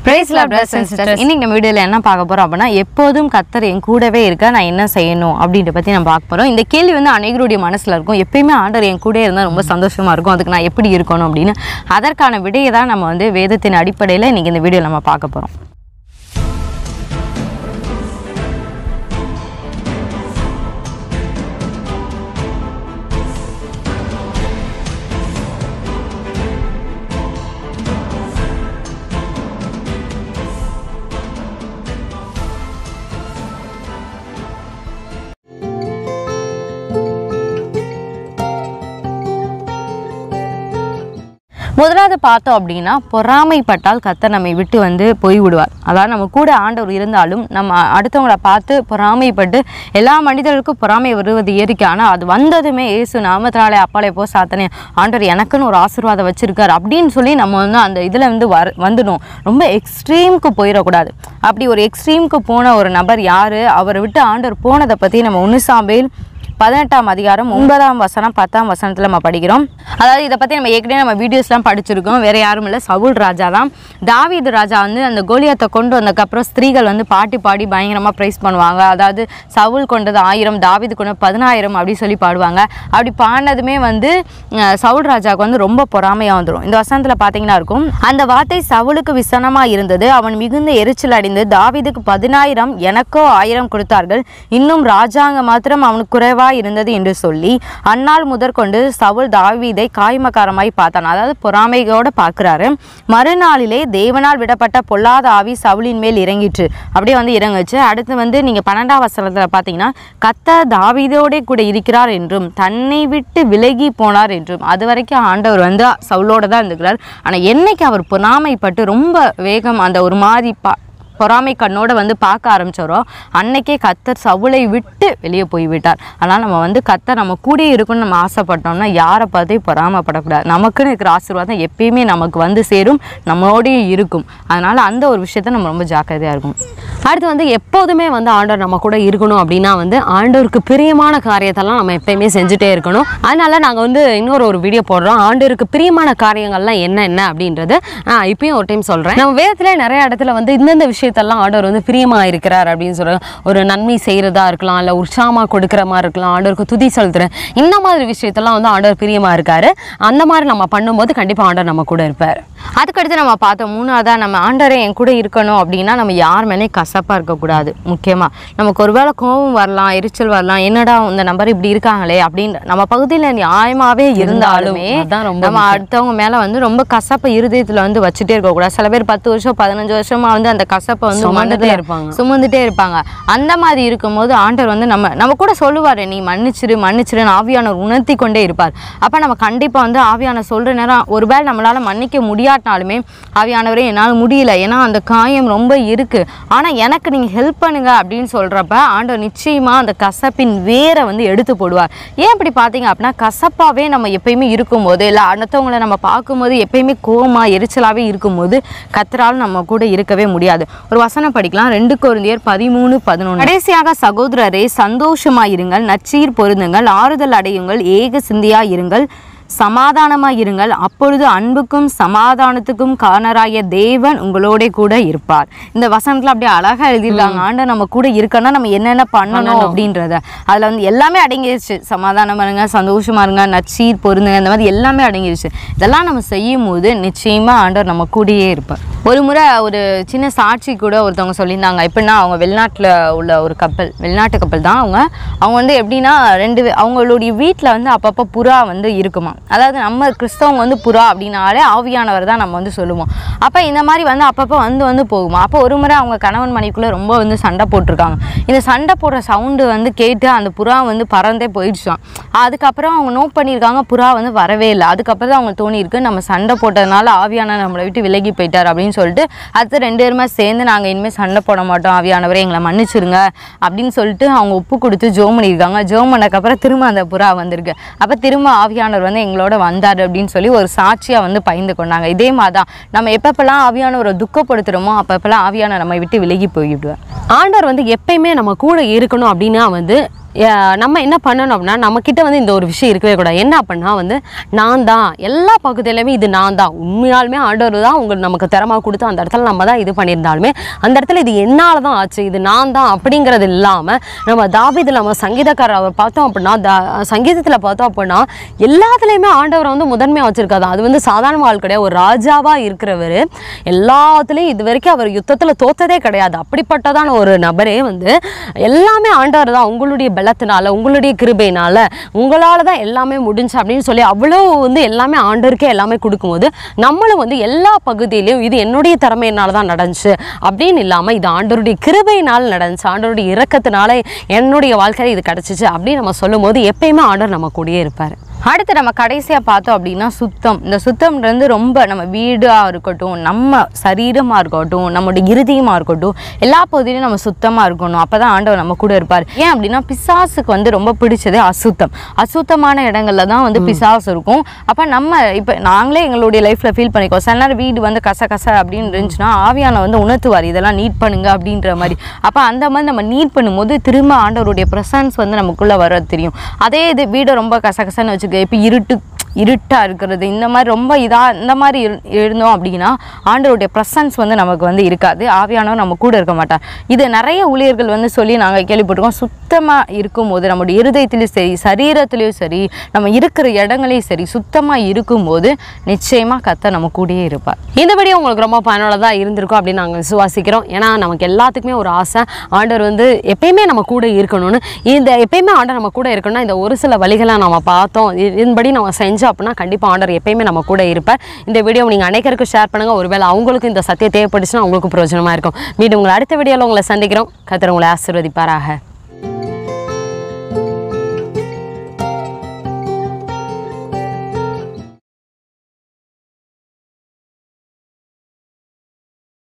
Price brothers and sisters இன்னைக்கு நம்ம வீடியோவில் என்ன பார்க்க போறோம் அப்படின்னா எப்போதும் கத்தர் என் கூடவே இருக்க நான் என்ன செய்யணும் அப்படின்ற பற்றி நம்ம பார்க்க போறோம் இந்த கேள்வி வந்து அனைவருடைய மனசுல இருக்கும் எப்பயுமே ஆண்டவர் என் கூட இருந்தால் ரொம்ப சந்தோஷமா இருக்கும் அதுக்கு நான் எப்படி இருக்கணும் அப்படின்னு அதற்கான விடையை தான் நம்ம வந்து வேதத்தின் அடிப்படையில் இன்னைக்கு இந்த வீடியோ நம்ம பார்க்க போறோம் முதலாவது பார்த்தோம் அப்படின்னா பொறாமைப்பட்டால் கத்தர் நம்மை விட்டு வந்து போய் விடுவார் அதாவது நம்ம கூட ஆண்டவர் இருந்தாலும் நம்ம அடுத்தவங்கள பார்த்து பொறாமைப்பட்டு எல்லா மனிதர்களுக்கும் பொறாமை வருவது இயற்கை ஆனால் அது வந்ததுமே இயேசு நாமத்தினாலே அப்பாலே போ சாத்தனே ஆண்டவர் எனக்குன்னு ஒரு ஆசீர்வாதம் வச்சிருக்காரு அப்படின்னு சொல்லி நம்ம வந்து அந்த இதில் வந்து வர வந்துடும் ரொம்ப எக்ஸ்ட்ரீமுக்கு போயிடக்கூடாது அப்படி ஒரு எக்ஸ்ட்ரீமுக்கு போன ஒரு நபர் யார் அவரை விட்டு ஆண்டவர் போனதை பற்றி நம்ம ஒன்று சாம்பேல் பதினெட்டாம் அதிகாரம் ஒன்பதாம் வசனம் பத்தாம் வசனத்தில் நம்ம படிக்கிறோம் அதாவது இதை பற்றி நம்ம ஏற்கனவே நம்ம வீடியோஸ்லாம் படிச்சிருக்கோம் வேற யாரும் இல்லை சவுல் ராஜா தான் தாவீது ராஜா வந்து அந்த கோலியாத்தை கொண்டு வந்ததுக்கப்புறம் ஸ்திரீகள் வந்து பாட்டி பாடி பயங்கரமாக ப்ரைஸ் பண்ணுவாங்க அதாவது சவுல் கொண்டது ஆயிரம் தாவீது கொண்டது பதினாயிரம் அப்படி சொல்லி பாடுவாங்க அப்படி பாடினதுமே வந்து அஹ், சவுல் ராஜாவுக்கு வந்து ரொம்ப பொறாமையாக வந்துடும் இந்த வசனத்தில் பார்த்தீங்கன்னா இருக்கும் அந்த வார்த்தை சவுலுக்கு விசனமாக இருந்தது அவன் மிகுந்த எரிச்சல் அடைந்து தாவீதுக்கு பதினாயிரம் எனக்கோ ஆயிரம் கொடுத்தார்கள் இன்னும் ராஜாங்க மாத்திரம் அவனுக்கு குறைவா இருந்தது என்று சொல்லி அந்நாள் முதற்கொண்டு சவுல் தாவீதை காய்மக்காரமாய் பார்த்தான் அதாவது பொறாமையோட பார்க்குறாரு மறுநாளிலே தேவனால் விடப்பட்ட பொல்லாத ஆவி சவுலின் மேல் இறங்கிற்று அப்படியே வந்து இறங்குச்சு அடுத்து வந்து நீங்கள் பன்னெண்டாம் வசனத்தில் பார்த்தீங்கன்னா கத்த தாவீதோடே கூட இருக்கிறார் என்றும் தன்னை விட்டு விலகி போனார் என்றும் அது வரைக்கும் ஆண்டவர் வந்து சவுலோட தான் இருந்துக்கிறார் ஆனால் என்னைக்கு அவர் பொறாமைப்பட்டு ரொம்ப வேகம் அந்த ஒரு மாதிரி பா பொறாமை கண்ணோட வந்து பார்க்க ஆரம்பிச்சாரோ அன்னைக்கே கத்தர் சவுளை விட்டு வெளியே போய் விட்டார் அதனால் நம்ம வந்து கத்தர் நம்ம கூடயே இருக்கணும்னு நம்ம ஆசைப்பட்டோம்னா யாரை பார்த்தே பொறாமப்படக்கூடாது நமக்குன்னு இருக்கிற ஆசீர்வாதம் எப்பயுமே நமக்கு வந்து சேரும் நம்மளோடயே இருக்கும் அதனால் அந்த ஒரு விஷயத்த நம்ம ரொம்ப ஜாக்கிரதையாக இருக்கும் அடுத்து வந்து எப்போதுமே வந்து ஆண்டவர் நம்ம கூட இருக்கணும் அப்படின்னா வந்து ஆண்டவருக்கு பிரியமான காரியத்தெல்லாம் நம்ம எப்பயுமே செஞ்சுட்டே இருக்கணும் அதனால நாங்கள் வந்து இன்னொரு ஒரு வீடியோ போடுறோம் ஆண்டவருக்கு பிரியமான காரியங்கள்லாம் என்ன என்ன அப்படின்றது நான் இப்பயும் ஒரு டைம் சொல்கிறேன் நம்ம வேதத்தில் நிறைய இடத்துல வந்து இந்தந்த விஷயத்தெல்லாம் ஆண்டவர் வந்து பிரியமாக இருக்கிறார் அப்படின்னு சொல்கிறாங்க ஒரு நன்மை செய்கிறதா இருக்கலாம் இல்லை உற்சாகமாக கொடுக்குற மாதிரி இருக்கலாம் ஆண்டவருக்கு துதி செலுத்துறேன் இந்த மாதிரி விஷயத்தெல்லாம் வந்து ஆண்டவர் பிரியமாக இருக்காரு அந்த மாதிரி நம்ம பண்ணும்போது கண்டிப்பாக ஆண்டவர் நம்ம கூட இருப்பார் அதுக்கடுத்து நம்ம பார்த்தோம் மூணாவதாக நம்ம ஆண்டரே என் கூட இருக்கணும் அப்படின்னா நம்ம யார் மேலே கசப்பாக இருக்கக்கூடாது முக்கியமாக நமக்கு ஒருவேளை கோபம் வரலாம் எரிச்சல் வரலாம் என்னடா இந்த நம்பர் இப்படி இருக்காங்களே அப்படின்னு நம்ம பகுதியில் நியாயமாகவே இருந்தாலுமே அதான் ரொம்ப நம்ம அடுத்தவங்க மேலே வந்து ரொம்ப கசப்பை இருதயத்தில் வந்து வச்சுட்டே இருக்கக்கூடாது சில பேர் பத்து வருஷம் பதினஞ்சு வருஷமா வந்து அந்த கசப்பை வந்து சுமந்துட்டே மனதுல இருப்பாங்க. சுமந்துட்டே இருப்பாங்க அந்த மாதிரி இருக்கும்போது ஆண்டவர் வந்து நம்ம நம்ம கூட சொல்லுவார் நீ மன்னிச்சிரு மன்னிச்சிருன்னு ஆவியானவர் உணர்த்தி கொண்டே இருப்பார் அப்போ நம்ம கண்டிப்பாக வந்து ஆவியானவர் சொல்கிற நேரம் ஒருவேளை நம்மளால் மன்னிக்க முடியாட்டினாலுமே ஆவியானவரே என்னால் முடியல ஏன்னா அந்த காயம் ரொம்ப இருக்குது ஆனால் எனக்கு நீங்கள் ஹெல்ப் பண்ணுங்க அப்படின்னு சொல்கிறப்ப ஆண்டவர் நிச்சயமாக அந்த கசப்பின் வேரை வந்து எடுத்து போடுவார் ஏன் இப்படி பார்த்தீங்க அப்படின்னா கசப்பாகவே நம்ம எப்பயுமே இருக்கும்போது இல்லை அடுத்தவங்களை நம்ம பார்க்கும்போது எப்பயுமே கோமா எரிச்சலாகவே இருக்கும்போது கத்தரால் நம்ம கூட இருக்கவே முடியாது ஒரு வசனம் படிக்கலாம் ரெண்டு கொரிந்தியர் பதிமூணு பதினொன்று கடைசியாக சகோதரரே சந்தோஷமாயிருங்கள் நச்சீர் பொருந்துங்கள் ஆறுதல் அடையுங்கள் ஏக சிந்தியாய் இருங்கள் சமாதானமாய் இருங்கள் அப்பொழுது அன்புக்கும் சமாதானத்துக்கும் காரணராய தேவன் உங்களோட கூட இருப்பார் இந்த வசனத்துல அப்படியே அழகா எழுதியிருக்காங்க ஆண்டவர் நம்ம கூட இருக்கன்னா நம்ம என்னென்ன பண்ணணும் அப்படின்றத அதுல வந்து எல்லாமே அடங்கிருச்சு சமாதானம் இருங்க சந்தோஷமா இருங்க நச்சீர் பொருந்துங்க இந்த மாதிரி எல்லாமே அடங்கிருச்சு இதெல்லாம் நம்ம செய்யும் போது நிச்சயமா ஆண்டவர் நம்ம கூடயே இருப்பார் ஒரு முறை ஒரு சின்ன சாட்சி கூட ஒருத்தவங்க சொல்லியிருந்தாங்க எப்படின்னா அவங்க வெளிநாட்டில் உள்ள ஒரு கப்பல் வெளிநாட்டு கப்பல் தான் அவங்க அவங்க வந்து எப்படின்னா ரெண்டு வே- அவங்களுடைய வீட்டில் வந்து அப்பப்போ புறா வந்து இருக்குமா அதாவது நம்ம கிறிஸ்தவங்க வந்து புறா அப்படின்னாலே ஆவியானவர் தான் நம்ம வந்து சொல்லுவோம் அப்போ இந்த மாதிரி வந்து அப்பப்போ வந்து வந்து போகுமா அப்போ ஒரு முறை அவங்க கணவன் மனைவிக்குள்ளே ரொம்ப வந்து சண்டை போட்டிருக்காங்க இந்த சண்டை போடுற சவுண்டு வந்து கேட்டு அந்த புறா வந்து பறந்தே போயிடுச்சான் அதுக்கப்புறம் அவங்க நோட் பண்ணியிருக்காங்க புறா வந்து வரவே இல்லை அதுக்கப்புறம் தான் அவங்க தோணியிருக்கு நம்ம சண்டை போட்டதுனால ஆவியான நம்மளை விட்டு விலகி போயிட்டார் அப்படின்னு சொல்லிட்டு அடுத்து ரெண்டு பேருமே சேர்ந்து நாங்கள் இனிமேல் சண்டை போட மாட்டோம் ஆவியானவரை எங்களை மன்னிச்சிருங்க அப்படின்னு சொல்லிட்டு அவங்க ஒப்பு கொடுத்து ஜோம் பண்ணியிருக்காங்க ஜோம் பண்ணக்கப்புறம் திரும்ப அந்த புறா வந்திருக்கு அப்போ திரும்ப ஆவியானவர் வந்து எங்களோட வந்தார் அப்படின்னு சொல்லி ஒரு சாட்சியாக வந்து பகிர்ந்து கொண்டாங்க இதே மாதிரி தான் நம்ம எப்பப்பெல்லாம் ஆவியானவரை துக்கப்படுத்துகிறோமோ அப்பப்பெல்லாம் ஆவியான நம்மை விட்டு விலகி போய்விடுவார் ஆண்டவர் வந்து எப்பயுமே நம்ம கூட இருக்கணும் அப்படின்னா வந்து அஹ் நம்ம என்ன பண்ணணும் அப்படின்னா நம்மக்கிட்ட வந்து இந்த ஒரு விஷயம் இருக்கவே கூடாது என்ன அப்படின்னா வந்து நான் தான் எல்லா பகுதியிலுமே இது நான் தான் உண்மையாலுமே ஆண்டவர் தான் உங்களுக்கு நமக்கு திறமா கொடுத்து அந்த இடத்துல நம்ம தான் இது பண்ணியிருந்தாலுமே அந்த இடத்துல இது என்னால் தான் ஆச்சு இது நான் தான் அப்படிங்கிறது இல்லாமல் நம்ம தாபிதில் நம்ம சங்கீதக்காரர் அவர் பார்த்தோம் அப்படின்னா தா சங்கீதத்தில் பார்த்தோம் அப்படின்னா எல்லாத்துலேயுமே ஆண்டவரை வந்து முதன்மையாக வச்சுருக்காது அது வந்து சாதாரண ஆள் கிடையாது ஒரு ராஜாவாக இருக்கிறவர் எல்லாத்துலேயும் இது வரைக்கும் அவர் யுத்தத்தில் தோத்ததே கிடையாது அப்படிப்பட்டதான ஒரு நபரே வந்து எல்லாமே ஆண்டவர் தான் உங்களுடைய பலத்தினால உங்களுடைய கிருபையினால உங்களால் தான் எல்லாமே முடிஞ்சு அப்படின்னு சொல்லி அவ்வளோ வந்து எல்லாமே ஆண்டவருக்கே எல்லாமே கொடுக்கும்போது நம்மளும் வந்து எல்லா பகுதியிலையும் இது என்னுடைய திறமையினால தான் நடந்துச்சு அப்படின்னு இல்லாமல் இது ஆண்டவருடைய கிருபையினால் நடந்துச்சு ஆண்டவருடைய இரக்கத்தினால என்னுடைய வாழ்க்கையில் இது கிடச்சிச்சு அப்படின்னு நம்ம சொல்லும்போது எப்பயுமே ஆண்டவர் நம்ம கூடயே இருப்பார் அடுத்து நம்ம கடைசியாக பார்த்தோம் அப்படின்னா சுத்தம் இந்த சுத்தம்ன்றது ரொம்ப நம்ம வீடாக இருக்கட்டும் நம்ம சரீரமாக இருக்கட்டும் நம்மளுடைய இருதயமாக இருக்கட்டும் எல்லா பகுதியிலும் நம்ம சுத்தமாக இருக்கணும் அப்போ தான் ஆண்டவர் நம்ம கூட இருப்பார் ஏன் அப்படின்னா பிசாசுக்கு வந்து ரொம்ப பிடிச்சது அசுத்தம் அசுத்தமான இடங்கள்ல தான் வந்து பிசாசு இருக்கும் அப்போ நம்ம இப்போ நாங்களே எங்களுடைய லைஃப்பில் ஃபீல் பண்ணிக்கோ சில நேரம் வீடு வந்து கச கச அப்படின்னு இருந்துச்சுன்னா ஆவியான வந்து உணர்த்துவார் இதெல்லாம் நீட் பண்ணுங்க அப்படின்ற மாதிரி அப்போ அந்த மாதிரி நம்ம நீட் பண்ணும்போது திரும்ப ஆண்டவருடைய ப்ரெசன்ஸ் வந்து நமக்குள்ளே வர தெரியும் அதே இது வீடு ரொம்ப கசகசன்னு வச்சுக்க இப்போ இருட்டு இருட்டாக இருக்கிறது இந்த மாதிரி ரொம்ப இதாக இந்த மாதிரி இரு- இருந்தோம் அப்படின்னா ஆண்டவருடைய ப்ரெசன்ஸ் வந்து நமக்கு வந்து இருக்காது ஆவியானவர் நம்ம கூட இருக்க மாட்டார் இது நிறைய ஊழியர்கள் வந்து சொல்லி நாங்கள் கேள்விப்பட்டிருக்கோம் சுத்தமாக இருக்கும்போது நம்முடைய இருதயத்திலையும் சரி சரீரத்திலையும் சரி நம்ம இருக்கிற இடங்களையும் சரி சுத்தமாக இருக்கும்போது நிச்சயமாக கத்த நம்ம கூடயே இருப்பார் இந்த வீடியோ உங்களுக்கு ரொம்ப பயனுள்ளதாக இருந்திருக்கும் அப்படின்னு நாங்கள் விசுவாசிக்கிறோம் ஏன்னா நமக்கு எல்லாத்துக்குமே ஒரு ஆசை ஆண்டவர் வந்து எப்பயுமே நம்ம கூட இருக்கணும்னு இந்த எப்பயுமே ஆண்டவர் நம்ம கூட இருக்கணும்னா இந்த ஒரு சில வழிகளை நம்ம பார்த்தோம் இ- இதன்படி நம்ம செஞ்சோம் அப்படின்னா கண்டிப்பாக ஆண்டவர் எப்பயுமே நம்ம கூட இருப்பார் இந்த வீடியோ நீங்கள் அனைவருக்கும் ஷேர் பண்ணுங்கள் ஒருவேளை அவங்களுக்கும் இந்த சத்தியம் தேவைப்பட்டுச்சுன்னா அவங்களுக்கும் பிரயோஜனமாக இருக்கும் மீண்டும் உங்களை அடுத்த வீடியோவில் உங்களை சந்திக்கிறோம் கத்தர் உங்களை ஆசீர்வதிப்பாராக